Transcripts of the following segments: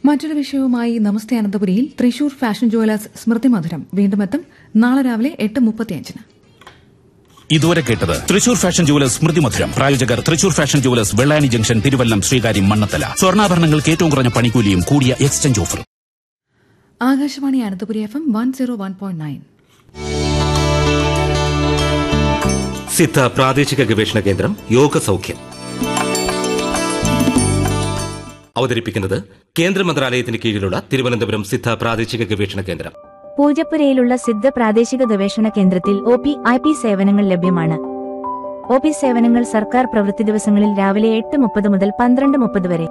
മറ്റൊരു വിഷയവുമായി നമസ്തേ അനന്തപുരിയിൽ തൃശൂർ ഫാഷൻ ജുവലേഴ്സ് സ്മൃതി മധുരം വീണ്ടും എത്തും നാളെ രാവിലെ എട്ട് മുപ്പത്തിയഞ്ചിന് ഇതുവരെ കേട്ടത് തൃശൂർ ഫാഷൻ ജുവലേഴ്സ് സ്മൃതി മധുരം പ്രായോജകർ Thrissur fashion jewellers Vellani junction Thiruvallam Sreekaryam Mannanthala സ്വർണ്ണാഭരണങ്ങൾക്ക് ഏറ്റവും കുറഞ്ഞ പണിക്കൂലിയും കൂടിയ എക്സ്ചേഞ്ച് ഓഫറും Akashvani Ananthapuri F M one zero one point nine സിദ്ധ പ്രാദേശിക ഗവേഷണ കേന്ദ്രം യോഗ സൗഖ്യം അവതരിപ്പിക്കുന്നത് കേന്ദ്ര മന്ത്രാലയത്തിന് കീഴിലുള്ള തിരുവനന്തപുരം സിദ്ധ പ്രാദേശിക ഗവേഷണ കേന്ദ്രം പൂജപ്പുരയിലുള്ള സിദ്ധ പ്രാദേശിക ഗവേഷണ കേന്ദ്രത്തിൽ ഒ പി ഐ പി സേവനങ്ങൾ ലഭ്യമാണ് ഒ പി സേവനങ്ങൾ സർക്കാർ പ്രവൃത്തി ദിവസങ്ങളിൽ രാവിലെ എട്ട് മുപ്പത് മുതൽ പന്ത്രണ്ട് മുപ്പത് വരെ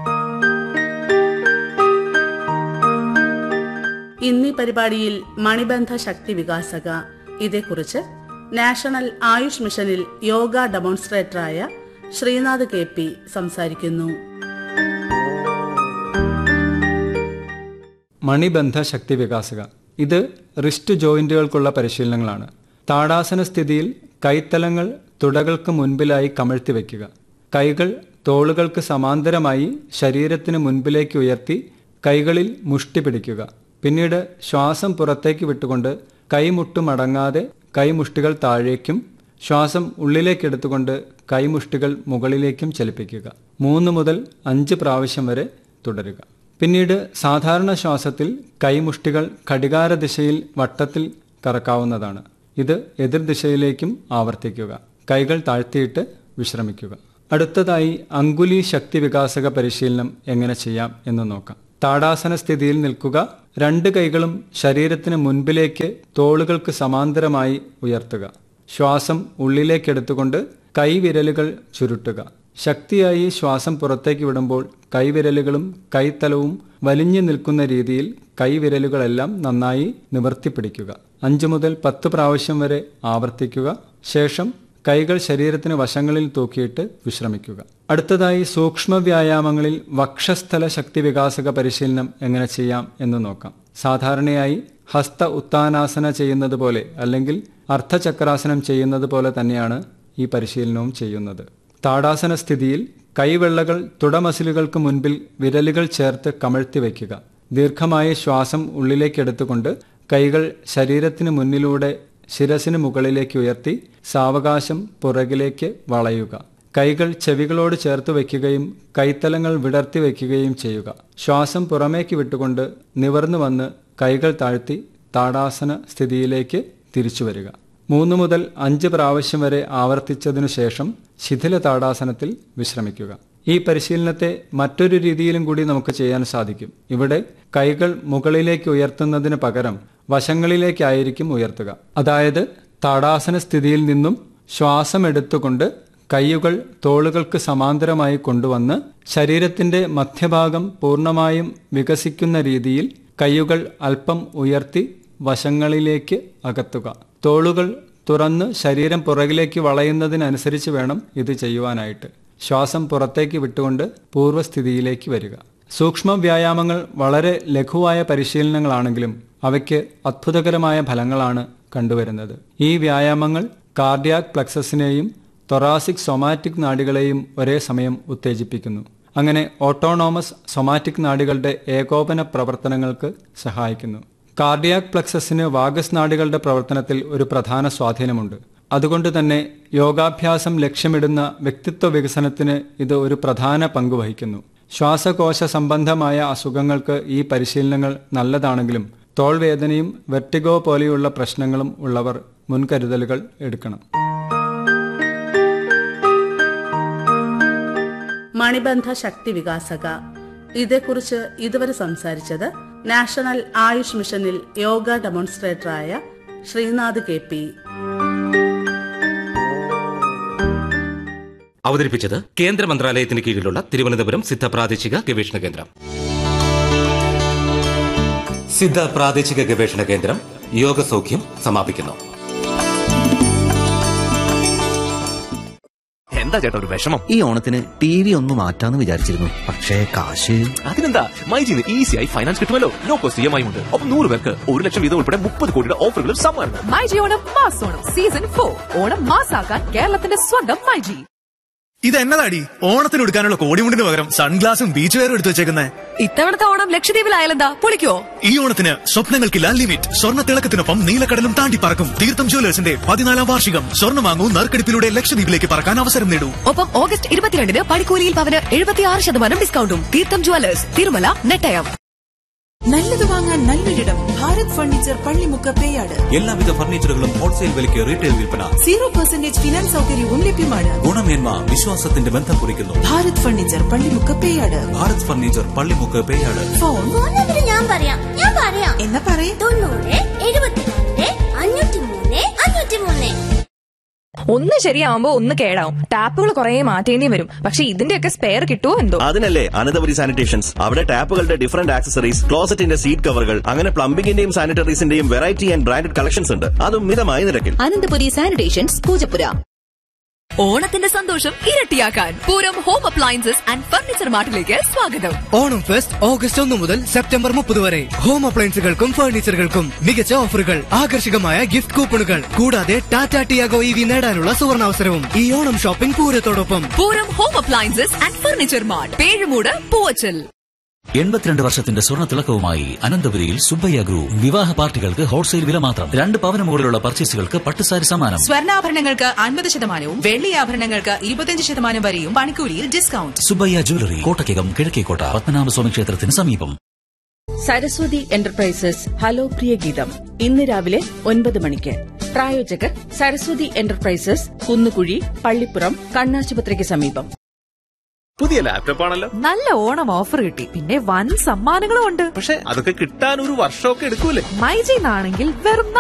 ഇന്നീ പരിപാടിയിൽ മണിബന്ധ ശക്തി വികാസക ഇതേക്കുറിച്ച് നാഷണൽ ആയുഷ് മിഷനിൽ യോഗ ഡെമോൺസ്ട്രേറ്ററായ ശ്രീനാഥ് കെ പി സംസാരിക്കുന്നു മണിബന്ധ ശക്തി വികാസക ഇത് റിസ്റ്റ് ജോയിന്റുകൾക്കുള്ള പരിശീലനങ്ങളാണ് താടാസന സ്ഥിതിയിൽ കൈത്തലങ്ങൾ തുടകൾക്ക് മുൻപിലായി കമഴ്ത്തി വയ്ക്കുക കൈകൾ തോളുകൾക്ക് സമാന്തരമായി ശരീരത്തിന് മുൻപിലേക്ക് ഉയർത്തി കൈകളിൽ മുഷ്ടി പിടിക്കുക പിന്നീട് ശ്വാസം പുറത്തേക്ക് വിട്ടുകൊണ്ട് കൈമുട്ടുമടങ്ങാതെ കൈമുഷ്ടികൾ താഴേക്കും ശ്വാസം ഉള്ളിലേക്കെടുത്തുകൊണ്ട് കൈമുഷ്ടികൾ മുകളിലേക്കും ചലിപ്പിക്കുക മൂന്ന് മുതൽ അഞ്ച് പ്രാവശ്യം വരെ തുടരുക പിന്നീട് സാധാരണ ശ്വാസത്തിൽ കൈമുഷ്ടികൾ ഘടികാര ദിശയിൽ വട്ടത്തിൽ കറക്കാവുന്നതാണ് ഇത് എതിർദിശയിലേക്കും ആവർത്തിക്കുക കൈകൾ താഴ്ത്തിയിട്ട് വിശ്രമിക്കുക അടുത്തതായി അങ്കുലി ശക്തി വികാസക പരിശീലനം എങ്ങനെ ചെയ്യാം എന്ന് നോക്കാം താടാസന സ്ഥിതിയിൽ നിൽക്കുക രണ്ട് കൈകളും ശരീരത്തിന് മുൻപിലേക്ക് തോളുകൾക്ക് സമാന്തരമായി ഉയർത്തുക ശ്വാസം ഉള്ളിലേക്കെടുത്തുകൊണ്ട് കൈവിരലുകൾ ചുരുട്ടുക ശക്തിയായി ശ്വാസം പുറത്തേക്ക് വിടുമ്പോൾ കൈവിരലുകളും കൈത്തലവും വലിഞ്ഞു നിൽക്കുന്ന രീതിയിൽ കൈവിരലുകളെല്ലാം നന്നായി നിവർത്തി പിടിക്കുക അഞ്ചു മുതൽ പത്ത് പ്രാവശ്യം വരെ ആവർത്തിക്കുക ശേഷം കൈകൾ ശരീരത്തിന് വശങ്ങളിൽ തൂക്കിയിട്ട് വിശ്രമിക്കുക അടുത്തതായി സൂക്ഷ്മ വ്യായാമങ്ങളിൽ വക്ഷസ്ഥല ശക്തി വികാസക പരിശീലനം എങ്ങനെ ചെയ്യാം എന്ന് നോക്കാം സാധാരണയായി ഹസ്ത ഉത്താനാസന ചെയ്യുന്നത് പോലെ അല്ലെങ്കിൽ അർദ്ധചക്രാസനം ചെയ്യുന്നത് പോലെ തന്നെയാണ് ഈ പരിശീലനവും ചെയ്യുന്നത് താടാസന സ്ഥിതിയിൽ കൈവെള്ളകൾ തുടമസിലുകൾക്ക് മുൻപിൽ വിരലുകൾ ചേർത്ത് കമഴ്ത്തി വയ്ക്കുക ദീർഘമായ ശ്വാസം ഉള്ളിലേക്കെടുത്തുകൊണ്ട് കൈകൾ ശരീരത്തിന് മുന്നിലൂടെ ശിരസിന് മുകളിലേക്ക് ഉയർത്തി സാവകാശം പുറകിലേക്ക് വളയുക കൈകൾ ചെവികളോട് ചേർത്ത് വയ്ക്കുകയും കൈത്തലങ്ങൾ വിടർത്തി വയ്ക്കുകയും ചെയ്യുക ശ്വാസം പുറമേക്ക് വിട്ടുകൊണ്ട് നിവർന്നു വന്ന് കൈകൾ താഴ്ത്തി താടാസന സ്ഥിതിയിലേക്ക് തിരിച്ചു വരിക മൂന്ന് മുതൽ അഞ്ച് പ്രാവശ്യം വരെ ആവർത്തിച്ചതിനു ശേഷം ശിഥില താടാസനത്തിൽ വിശ്രമിക്കുക ഈ പരിശീലനത്തെ മറ്റൊരു രീതിയിലും കൂടി നമുക്ക് ചെയ്യാൻ സാധിക്കും ഇവിടെ കൈകൾ മുകളിലേക്ക് ഉയർത്തുന്നതിന് പകരം വശങ്ങളിലേക്കായിരിക്കും ഉയർത്തുക അതായത് താടാസന സ്ഥിതിയിൽ നിന്നും ശ്വാസം എടുത്തുകൊണ്ട് കൈയുകൾ തോളുകൾക്ക് സമാന്തരമായി കൊണ്ടുവന്ന് ശരീരത്തിന്റെ മധ്യഭാഗം പൂർണ്ണമായും വികസിക്കുന്ന രീതിയിൽ കൈയുകൾ അല്പം ഉയർത്തി വശങ്ങളിലേക്ക് അകത്തുക തോളുകൾ തുറന്ന് ശരീരം പുറകിലേക്ക് വളയുന്നതിനനുസരിച്ച് വേണം ഇത് ചെയ്യുവാനായിട്ട് ശ്വാസം പുറത്തേക്ക് വിട്ടുകൊണ്ട് പൂർവ്വസ്ഥിതിയിലേക്ക് വരിക സൂക്ഷ്മ വ്യായാമങ്ങൾ വളരെ ലഘുവായ പരിശീലനങ്ങളാണെങ്കിലും അവയ്ക്ക് അത്ഭുതകരമായ ഫലങ്ങളാണ് കണ്ടുവരുന്നത് ഈ വ്യായാമങ്ങൾ കാർഡിയാക് പ്ലക്സസിനെയും തൊറാസിക് സൊമാറ്റിക് നാഡികളെയും ഒരേ സമയം ഉത്തേജിപ്പിക്കുന്നു അങ്ങനെ ഓട്ടോണോമസ് സൊമാറ്റിക് നാഡികളുടെ ഏകോപന പ്രവർത്തനങ്ങൾക്ക് സഹായിക്കുന്നു കാർഡിയാക് പ്ലക്സസിന് വാഗസ് നാഡികളുടെ പ്രവർത്തനത്തിൽ ഒരു പ്രധാന സ്വാധീനമുണ്ട് അതുകൊണ്ട് തന്നെ യോഗാഭ്യാസം ലക്ഷ്യമിടുന്ന വ്യക്തിത്വ വികസനത്തിന് ഇത് ഒരു പ്രധാന പങ്ക് വഹിക്കുന്നു ശ്വാസകോശ സംബന്ധമായ അസുഖങ്ങൾക്ക് ഈ പരിശീലനങ്ങൾ നല്ലതാണെങ്കിലും തോൾവേദനയും വെർട്ടിഗോ പോലെയുള്ള പ്രശ്നങ്ങളും ഉള്ളവർ മുൻകരുതലുകൾ എടുക്കണം മണിബന്ധ ശക്തി വികാസക ഇതേക്കുറിച്ച് ഇതുവരെ സംസാരിച്ചത് നാഷണൽ ആയുഷ് മിഷനിൽ യോഗ ഡെമോൺസ്ട്രേറ്ററായ ശ്രീനാഥ് കെ പി അവതരിപ്പിച്ചത് കേന്ദ്ര മന്ത്രാലയത്തിന് കീഴിലുള്ള തിരുവനന്തപുരം സിദ്ധ പ്രാദേശിക ഗവേഷണ കേന്ദ്രം സിദ്ധ പ്രാദേശിക ഗവേഷണ കേന്ദ്രം യോഗ സൗഖ്യം സമാപിക്കുന്നു എന്താ ചേട്ടാ ഒരു വിഷമം ഈ ഓണത്തിന് ടി വി ഒന്ന് മാറ്റാന്ന് വിചാരിച്ചിരുന്നു പക്ഷേ കാശ് അതിനെന്താ മൈജിന്ന് ഈസിയായി ഫൈനാൻസ് കിട്ടുമല്ലോ low cost E M I ഉണ്ട് ഒപ്പം നൂറ് പേർക്ക് ഒരു ലക്ഷം വീതം ഉൾപ്പെടെ മുപ്പത് കോടിയുടെ ഓഫറുകളും സമ്മാനം myG Onam mass Onam season for Onam മാസാക്കാൻ കേരളത്തിന്റെ സ്വന്തം മൈജി ഇത് എന്നതാടി ഓണത്തിന് എടുക്കാനുള്ള കോടിമുണ്ടിന് പകരം സൺഗ്ലാസും ബീച്ച് വെയറും എടുത്തു വെച്ചേക്കുന്നേ ഇത്തവണത്തെ ഓണം ലക്ഷദ്വീപിലായാലെന്താ പൊളിക്കോ ഈ ഓണത്തിന് സ്വപ്നങ്ങൾക്കില്ല ലിമിറ്റ് സ്വർണ്ണ തിളക്കത്തിനൊപ്പം നീലക്കടലും താണ്ടി പറക്കും തീർത്ഥം ജ്വല്ലേഴ്സിന്റെ പതിനാലാം വാർഷികം സ്വർണ്ണം വാങ്ങൂ നറുക്കെടുപ്പിലൂടെ ലക്ഷദ്വീപിലേക്ക് പറക്കാൻ അവസരം നേടൂ ഒപ്പം ഓഗസ്റ്റ് ഇരുപത്തിരണ്ടിന് പണിക്കൂലിയിൽ പവന് എഴുപത്തിയാറ് ശതമാനം ഡിസ്കൗണ്ടും തീർത്ഥം ജുവലേഴ്സ് തിരുമല നെട്ടയം നല്ലത് വാങ്ങാൻ നല്ലൊരിടം ഭാരത് ഫർണിച്ചർ പള്ളിമുക്ക് പേയാട് എല്ലാവിധ ഫർണിച്ചറുകളും ഹോൾസെയിൽ വിലയ്ക്ക് റീറ്റെയിൽ വിൽപ്പന സീറോ പെർസെന്റേജ് ഫിനാൻസ് സൗകര്യവും ലഭ്യമാണ് ഗുണമേന്മ വിശ്വാസത്തിന്റെ ബന്ധം കുറിക്കുന്നു Bharat furniture Pallimukku Peyad Bharat furniture Pallimukku Peyad phone ഞാൻ പറയാം ഞാൻ പറയാം എന്നാ പറയേ തൊണ്ണൂറ് എഴുപത്തിരണ്ട് അഞ്ഞൂറ്റി മൂന്ന് അഞ്ഞൂറ്റി മൂന്ന് ഒന്ന് ശരിയാവുമ്പോ ഒന്ന് കേടാവും ടാപ്പുകൾ കുറെ മാറ്റേണ്ടി വരും പക്ഷെ ഇതിന്റെയൊക്കെ സ്പെയർ കിട്ടുമോ എന്തോ അതിനല്ലേ അനന്തപുരി സാനിറ്റേഷൻസ് അവിടെ ടാപ്പുകളുടെ ഡിഫറന്റ് ആക്സസറീസ് ക്ലോസറ്റിന്റെ സീറ്റ് കവറുകൾ അങ്ങനെ പ്ലംബിംഗിന്റെയും സാനിറ്ററീസിന്റെയും വെറൈറ്റി ആൻഡ് ബ്രാൻഡഡ് കളക്ഷൻസ് ഉണ്ട് അതും മിതമായ നിരക്കിൽ അനന്തപുരി സാനിറ്റേഷൻസ് പൂജപ്പുര ഓണത്തിന്റെ സന്തോഷം ഇരട്ടിയാക്കാൻ Pooram home appliances and furniture മാർട്ടിലേക്ക് സ്വാഗതം ഓണം ഫെസ്റ്റ് ഓഗസ്റ്റ് ഒന്ന് മുതൽ സെപ്റ്റംബർ മുപ്പത് വരെ ഹോം അപ്ലയൻസുകൾക്കും ഫർണിച്ചറുകൾക്കും മികച്ച ഓഫറുകൾ ആകർഷകമായ ഗിഫ്റ്റ് കൂപ്പണുകൾ കൂടാതെ ടാറ്റ ടിയാഗോ ഇ വി നേടാനുള്ള സുവർണാവസരവും ഈ ഓണം ഷോപ്പിംഗ് പൂരത്തോടൊപ്പം Pooram home appliances and furniture mart Pezhumoodu Poovachal എൺപത്തിരണ്ട് വർഷത്തിന്റെ സ്വർണ്ണ തിളക്കവുമായി അനന്തപുരിയിൽ സുബ്ബയ്യ ഗ്രൂപ്പ് വിവാഹ പാർട്ടികൾക്ക് ഹോൾസെയിൽ വില മാത്രം രണ്ട് പവന് മുകളിലുള്ള പർച്ചേസുകൾക്ക് പട്ടുസാരി സമ്മാനം സ്വർണ്ണാഭരണങ്ങൾക്ക് അൻപത് ശതമാനവും വെള്ളി ആഭരണങ്ങൾക്ക് ഇരുപത്തിയഞ്ച് ശതമാനം വരെയും പണിക്കൂലിയിൽ ഡിസ്കൗണ്ട് സുബ്ബയ്യ ജ്വല്ലറി കോട്ടയ്ക്കകം കിഴക്കേക്കോട്ട പത്മനാഭസ്വാമി ക്ഷേത്രത്തിന് സമീപം സരസ്വതി എന്റർപ്രൈസസ് ഹലോ പ്രിയ ഗീതം ഇന്ന് രാവിലെ ഒൻപത് മണിക്ക് പ്രായോജകർ സരസ്വതി എന്റർപ്രൈസസ് കുന്നുകുഴി പള്ളിപ്പുറം കണ്ണാശുപത്രിക്ക് സമീപം പുതിയ ലാപ്ടോപ്പ് ആണല്ലോ നല്ല ഓണം ഓഫർ കിട്ടി പിന്നെ വൻ സമ്മാനങ്ങളും ഉണ്ട് പക്ഷെ അതൊക്കെ കിട്ടാൻ ഒരു വർഷമൊക്കെ എടുക്കൂലേ മൈജിന്നാണെങ്കിൽ വെറും